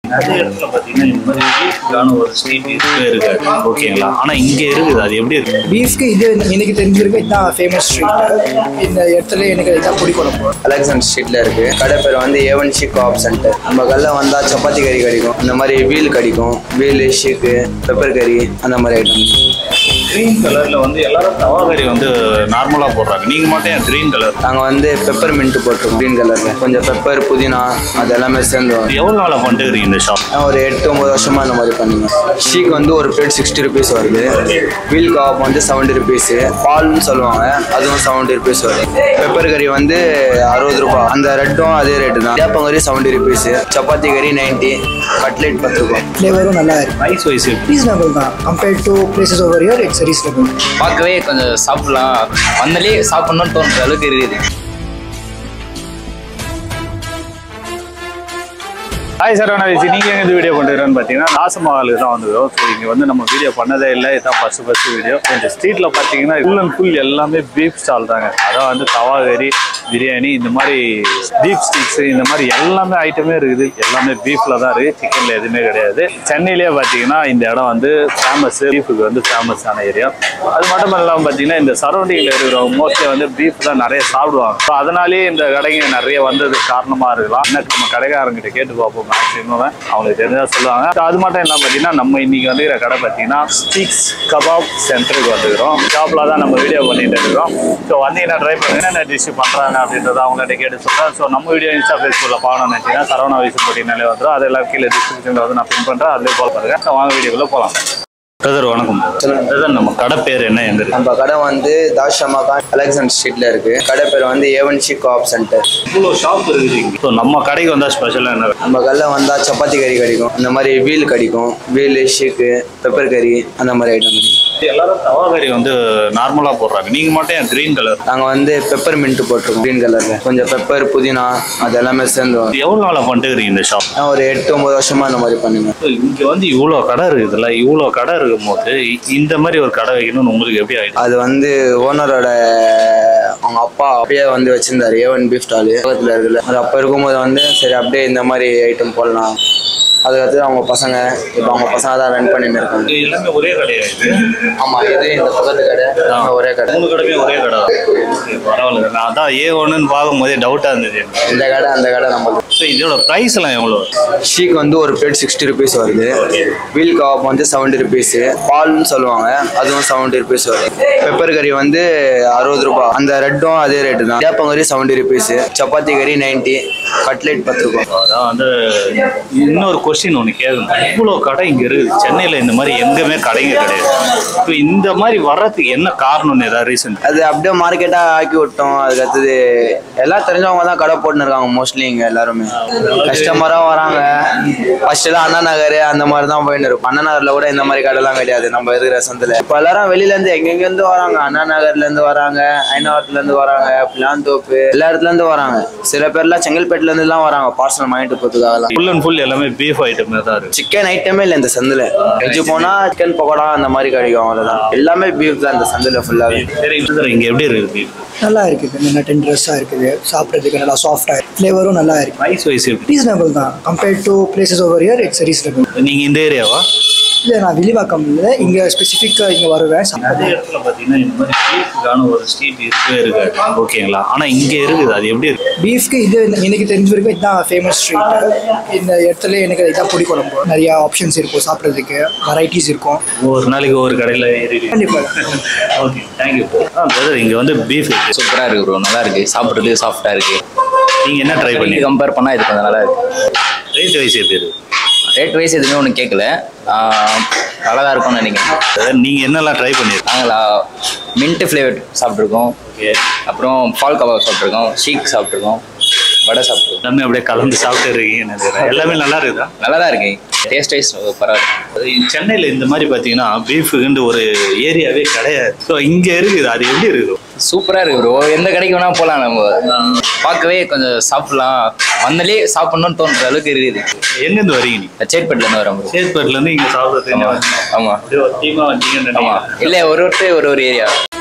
நிறைய இடத்துல பார்த்தீங்கன்னா இந்த மாதிரி பீஃப்கான ஒரு ஸ்ட்ரீட் இருக்கவே இருக்காது ஓகேங்களா ஆனால் இங்கே இருக்குது அது எப்படி இருக்கு பீஃப்க்கு இது எனக்கு தெரிஞ்சிருக்கு இதுதான் ஃபேமஸ் ஸ்ட்ரீட் இந்த இடத்துல எனக்கு இதுதான் பிடிக்கும் ரொம்ப அலெக்சாண்டர் ஸ்ட்ரீட்ல இருக்கு கடை பேர் வந்து ஏவன் ஷிக் ஆப் சென்டர் நம்ம கல்ல வந்தா சப்பாத்தி கறி கிடைக்கும் இந்த மாதிரி வீல் கிடைக்கும் வீல் ஷீக்கு பெப்பர் கறி அந்த மாதிரி ஐட்டம் க்ரீன் கலரில் வந்து எல்லாரும் தவா கறி வந்து நார்மலாக போடுறாங்க நீங்கள் மட்டும் ஏன் க்ரீன் கலர் நாங்க வந்து பெப்பர் மின்ட் போட்டிருக்கோம் க்ரீன் கலர்ல கொஞ்சம் பெப்பர் புதினா அது எல்லாமே சேர்ந்து வரும். எவ்வளோ நாளாக பண்ணிட்டுக்கிறீங்க இந்த ஷாப் நான் ஒரு எட்டு ஒன்பது வருஷமா இந்த மாதிரி பண்ணுங்க ஷீக் வந்து ஒரு பிளேட் சிக்ஸ்டி ருபீஸ் வருது வீல் கபாப் வந்து செவன்டி ருபீஸ் பால்னு சொல்லுவாங்க அதுவும் செவன்டி ருபீஸ் வருது பெப்பர் கறி வந்து அறுபது ரூபாய் அந்த ரெட்டும் அதே ரேட்டு தான் வேப்பங்கறி செவன்டி ருபீஸ் சப்பாத்தி கறி நைன்ட்டி கட்லெட் பத்து ரூபாய் ஃப்ளேவரும் நல்லா இருக்கு ப்ரைஸ் வைஸ் ரீசனபிள் தான் compared to places over here it's reasonable பார்க்கவே கொஞ்சம் சாப்பிடலாம் வந்தாலே சாப்பிடணும்னு தோன்ற அளவுக்கு இருக்குது ஹாய் சார் வணக்கம் நீங்கள் எங்கே வீடியோ பண்ணுறேன்னு பார்த்தீங்கன்னா நாசமஹாலுக்கு தான் வந்துருக்கோம் ஸோ இங்கே வந்து நம்ம வீடியோ பண்ணதே இல்லை இதுதான் ஃபஸ்ட்டு ஃபஸ்ட்டு வீடியோ இந்த ஸ்ட்ரீட்டில் பார்த்தீங்கன்னா ஃபுல் அண்ட் ஃபுல் எல்லாமே பீஃப் ஸ்டால் தாங்க அதான் வந்து தவா கறி பிரியாணி இந்த மாதிரி பீஃப் ஸ்டிக்ஸ் இந்த மாதிரி எல்லாமே ஐட்டமே இருக்குது எல்லாமே பீஃப்ல தான் இருக்குது சிக்கனில் எதுவுமே கிடையாது சென்னையிலே பார்த்தீங்கன்னா இந்த இடம் வந்து ஃபேமஸ் பீஃபுக்கு வந்து ஃபேமஸான ஏரியா அது மட்டும் இல்லாமல் பார்த்தீங்கன்னா இந்த சரௌண்டிங்கில் இருக்கிறவங்க மோஸ்ட்லி வந்து பீஃப் தான் நிறைய சாப்பிடுவாங்க ஸோ அதனாலேயே இந்த கடைங்க நிறைய வந்ததுக்கு காரணமாக இருக்கலாம் என்ன நம்ம கடைக்காரங்கிட்ட கேட்டு பார்ப்போம் மேக்ஸிமம் அவங்களுக்கு தெரிஞ்சா சொல்லுவாங்க So அது மட்டும் இல்லாமல் பார்த்தீங்கன்னா நம்ம இன்னைக்கு வந்துக்கிற கடை பார்த்தீங்கன்னா ஸ்டிக்ஸ் கபாப் சென்டருக்கு வந்துக்கிறோம் ஷாப்பில் தான் நம்ம வீடியோ பண்ணிட்டு இருக்கோம் ஸோ வந்தீங்கன்னா ட்ரை பண்ணுங்க என்னென்ன டிஷ் பண்ணுறாங்க அப்படின்றத அவங்கள்ட்ட கேட்டு சொல்கிறேன் ஸோ நம்ம வீடியோ இன்ஸ்டா ஃபேஸ்புக்கில் பார்க்கணும்னு நினச்சிங்கன்னா சரவணா வயசு போட்டினாலே வந்துடும் அதெல்லாம் கீழே டிஸ்கிரிப்ஷனில் வந்து நான் பின் பண்ணுறேன் அதிலே கால் பண்ணுறேன் ஸோ வாங்க வீடியோக்குள்ளே போகலாம் பிரதர் வணக்கம் பிரதர் நம்ம கடை பேர் என்ன எங்க இருக்கு நம்ம கடை வந்து தாஷமா கான் அலெக்சாண்டர் ஸ்ட்ரீட்ல இருக்கு கடை பேர் வந்து ஏவன் ஷிக் ஆப் சென்டர் இவ்வளோ ஷாப் இருக்குது ஸோ நம்ம கடைக்கு வந்தால் ஸ்பெஷலாக என்ன இருக்கு? நம்ம கல்ல வந்தா சப்பாத்தி கறி கிடைக்கும் இந்த மாதிரி வீல் கிடைக்கும் வீல் ஷீக்கு பெப்பர் கறி அந்த மாதிரி ஐட்டம் எல்லாரும் தவா கறி வந்து நார்மலாக போடுறாங்க நீங்கள் மட்டும் ஏன் க்ரீன் கலர் நாங்க வந்து பெப்பர் மின்ட் போட்டிருக்கோம் க்ரீன் கலர்ல கொஞ்சம் பெப்பர் புதினா அது எல்லாமே சேர்ந்து வரும். எவ்வளோ நாளாக பண்ணிட்டுக்கிறீங்க இந்த ஷாப் நான் ஒரு எட்டு ஒன்பது வருஷமா இந்த மாதிரி பண்ணுங்க இங்கே வந்து இவ்வளோ கடை இருக்குதுல்ல இவ்வளோ கடை இருக்கும் போது இந்த மாதிரி ஒரு கடை வைக்கணும்னு உங்களுக்கு எப்படி ஆயிடுச்சு அது வந்து ஓனரோட அவங்க அப்பா அப்படியே வந்து வச்சிருந்தாரு ஏவன் பீஃப் ஸ்டால் பக்கத்துல இருக்குல்ல அது அப்போ இருக்கும்போது வந்து சரி அப்படியே இந்த மாதிரி ஐட்டம் போடலாம் அதுக்கடுத்து அவங்க பசங்க இப்போ அவங்க பசங்க தான் ரன் பண்ணிட்டு இருக்காங்க இது எல்லாமே ஒரே கடையாயிடுது ஆமா இது இந்த பக்கத்து கடை அங்க ஒரே கடை மூணு கடையுமே ஒரே கடை தான் Okay, பரவாயில்ல நான் அதான் ஏ ஒன்றுன்னு பார்க்கும்போதே டவுட்டாக இருந்தது எனக்கு. இந்த கடை அந்த கடை நம்மளுக்கு ஸோ இதோட ப்ரைஸ் எல்லாம் எவ்வளோ ஷீக் வந்து ஒரு பிளேட் சிக்ஸ்டி ருபீஸ் வருது வீல் கபாப் வந்து செவன்டி ருபீஸ் பால்னு சொல்லுவாங்க அதுவும் செவன்டி ருபீஸ் வருது பெப்பர் கறி வந்து அறுபது ரூபாய் அந்த ரெட்டும் அதே ரேட்டு தான் வேப்பங்கறி செவன்டி ருபீஸ் சப்பாத்தி கறி நைன்ட்டி கட்லெட் பத்து ரூபாய் அதான் வந்து இன்னொரு கொஸ்டின் ஒன்று கேட்கணும் இவ்வளோ கடை இங்கே இருக்குது சென்னையில் இந்த மாதிரி எங்கேயுமே கடைங்க கிடையாது இப்போ இந்த மாதிரி வர்றதுக்கு என்ன காரணம்னு ஏதாவது ரீசன் அது அப்படியே மார்க்கெட்டாக ஆக்கி விட்டோம் அதுக்கு அடுத்தது எல்லாம் தெரிஞ்சவங்க தான் கடை போட்டுன்னு இருக்காங்க மோஸ்ட்லி இங்கே எல்லாருமே கஸ்டமராக வராங்க ஃபர்ஸ்ட் எல்லாம் அண்ணா நகர் அந்த மாதிரி தான் போயின்னு இருக்கும் அண்ணா நகர்ல கூட இந்த மாதிரி கடைலாம் கிடையாது நம்ம இருக்கிற சந்தில் இப்போ எல்லாரும் வெளியிலேருந்து எங்கெங்கேருந்து வராங்க அண்ணா நகர்லேருந்து வராங்க ஐநாவரத்துலேருந்து வராங்க பிளாந்தோப்பு எல்லா இடத்துலேருந்து வராங்க சில பேர்லாம் செங்கல்பேட்டிலேருந்துலாம் வராங்க பார்சல் வாங்கிட்டு போகிறதுக்காகலாம் ஃபுல் அண்ட் ஃபுல் எல்லாமே பீஃப் ஐட்டமே தான் இருக்குது சிக்கன் ஐட்டமே இல்லை இந்த சந்தில் எஜ்ஜு போனால் சிக்கன் பக்கோடா அந்த மாதிரி கிடைக்கும் அவ்வளோதான் எல்லாமே பீஃப் தான் இந்த சந்தில் ஃபுல்லாகவே சரி சார் இங்கே எப்படி இருக்குது beef? நல்லா இருக்குது நல்லா டென்ட்ரஸாக இருக்குது சாப்பிட்றதுக்கு நல்லா சாஃப்டாக இருக்கு ஃப்ளேவரும் நல்லா இருக்கு ப்ரைஸ் வைஸ் எப்படி ரீசனபிள் தான் compared to places over here it's reasonable நீங்கள் இந்த ஏரியாவா இல்லை நான் விலிவாக்கம் இல்லை இங்கே ஸ்பெசிஃபிக்காக இங்கே வருவேன் நிறைய இடத்துல பார்த்தீங்கன்னா இந்த மாதிரி பீஃபுக்கான ஒரு ஸ்ட்ரீட் இருக்கவே இருக்காது ஓகேங்களா ஆனால் இங்கே இருக்குது அது எப்படி இருக்கு பீஃப்க்கு இது எனக்கு தெரிஞ்ச வரைக்கும் இதுதான் ஃபேமஸ் ஸ்ட்ரீட் இந்த இடத்துல எனக்கு இதான் பிடிக்கும் ரொம்ப நிறையா ஆப்ஷன்ஸ் இருக்கும் சாப்பிட்றதுக்கு வெரைட்டிஸ் இருக்கும் ஒரு நாளைக்கு ஒரு கடையில் ஏறி கண்டிப்பாக ஓகே தேங்க்யூ ஆ பிரதர் இங்கே வந்து பீஃப் இருக்கு சூப்பராக இருக்கு ப்ரோ நல்லா இருக்கு சாப்பிட்றதுக்கு சாஃப்டாக இருக்கு நீங்கள் என்ன ட்ரை பண்ணி கம்பேர் பண்ணால் இது கொஞ்சம் நல்லா இருக்கு ரேட் வைஸ் எப்படி இருக்கு ரேட் வைஸ் எதுவுமே ஒன்றும் கேட்கல ஆஹ் நல்லா தான் இருக்கும்னு நினைக்கிறேன் பிரதர் நீங்கள் என்னெல்லாம் ட்ரை பண்ணியிருக்கீங்க நாங்களா மின்ட் ஃப்ளேவர் சாப்பிட்ருக்கோம் ஓகே அப்புறம் பால் கபாப் சாப்பிட்ருக்கோம் ஷீக் சாப்பிட்ருக்கோம் வடை சாப்பிட்ருக்கோம் எல்லாமே அப்படியே கலந்து சாப்பிட்டு இருக்கீங்கன்னு நினைக்கிறேன் எல்லாமே நல்லா இருக்குதா நல்லா தான் இருக்கு டேஸ்ட் வைஸ் பரவாயில்ல அது சென்னையில் இந்த மாதிரி பார்த்தீங்கன்னா பீஃபுக்குன்ட்டு ஒரு ஏரியாவே கிடையாது ஸோ இங்கே இருக்குது அது எப்படி இருக்குது சூப்பராக இருக்கு ப்ரோ எந்த கடைக்கு வேணால் போகலாம் நம்ம பார்க்கவே கொஞ்சம் சாப்பிடலாம் வந்தாலே சாப்பிடணும்னு தோன்ற அளவுக்கு இருக்குது எங்கேருந்து வரீங்க நீங்கள் சேட்பேட்லேருந்து வரேன் ப்ரோ சேத்பேட்லேருந்து இங்கே சாப்பிட்றது ஆமாம் ஆமாம் அப்படியே ஒரு டீமாக வந்தீங்கன்னு ஆமாம் நினைக்கிறேன் இல்லை ஒரு ஒருத்தர் ஒரு ஒரு ஏரியா